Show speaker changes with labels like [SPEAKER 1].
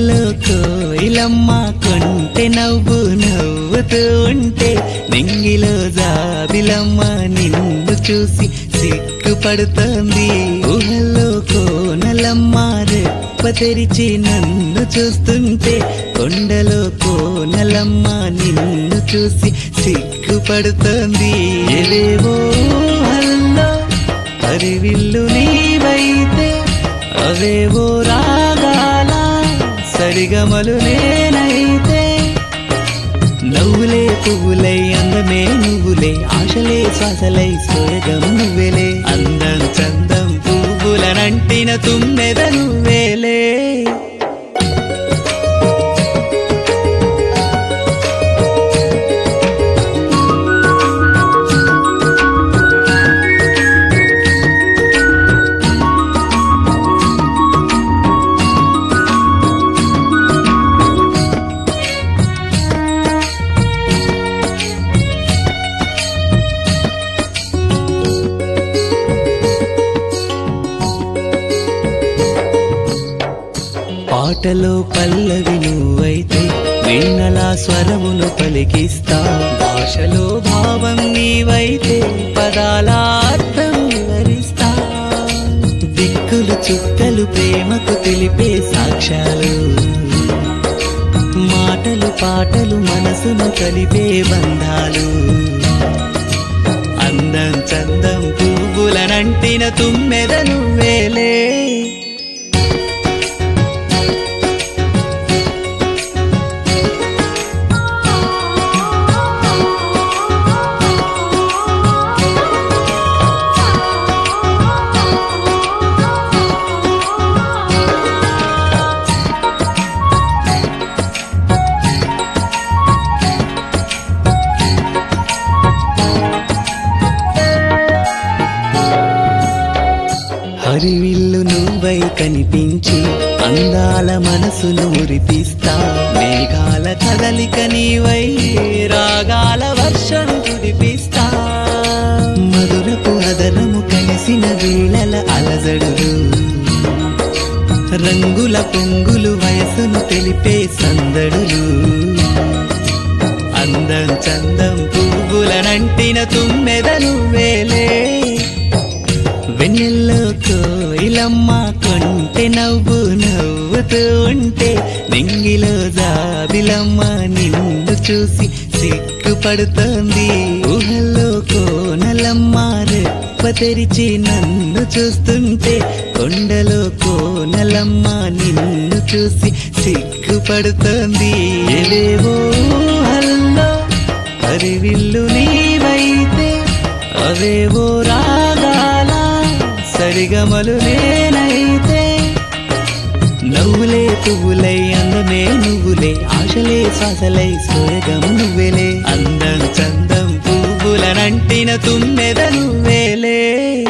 [SPEAKER 1] వెన్నెల్లో కోయిలమ్మ కొంటె నవ్వు నవ్వుతూ ఉంటే నింగిలో జాబిలమ్మ నిన్ను చూసి సిగ్గుపడుతోంది ఊహల్లో కోనలమ్మ రెప్ప తెరిచి నన్ను చూస్తుంటే కొండలో కోనలమ్మ నిన్ను చూసి సిగ్గుపడుతోంది ఏవేవో ఊహల్లో హరివిల్లు నీవైతే అవేవో రాగాల సరిగమలు నేనైతే నవ్వులే పువ్వులై అందమే నువ్వులే ఆశలే శ్వాసలై సోయగం నువ్వెలే అందం చందం పువ్వులనంటిన తుమ్మెద నువ్వేలే పాటలో పల్లవి నువ్వైతే వీణలా స్వరమును పలికిస్తా భాషలో భావం నీవైతే పదాల అర్థం వివరిస్తా దిక్కులు చుక్కలు ప్రేమకు తెలిపే సాక్ష్యాలు మాటలు పాటలు మనసును కలిపే బంధాలు అందం చందం పువ్వులనంటిన తుమ్మెద నువ్వేలే హరివిల్లు నువ్వై కనిపించి అందాల మనసును మురిపిస్తా మేఘాల కదలిక నీవై రాగాల వర్షం కురిపిస్తా మధురపు అదనము కలిసిన వేళల అలజడులు రంగుల పొంగులు వయసును తెలిపే సందడులు అందం చందం పువ్వులనంటిన తుమ్మెద నువ్వేలే వెన్నెల్లో కోయిలమ్మ కొంటె నవ్వు నవ్వుతూ ఉంటే నింగిలో జాబిలమ్మ నిన్ను చూసి సిగ్గుపడుతోంది ఊహల్లో కోనలమ్మ రెప్ప తెరిచి నన్ను చూస్తుంటే కొండలో కోనలమ్మ నిన్ను చూసి సిగ్గుపడుతోంది ఏవేవో ఊహల్లో హరివిల్లు నీవైతే అవేవో రాగాల సరిగమలు నేనైతే నవ్వులే పువ్వులై అందమే నువ్వులే ఆశలే శ్వాసలై సోయగం నువ్వెలే అందం చందం పువ్వులనంటిన తుమ్మెద నువ్వేలే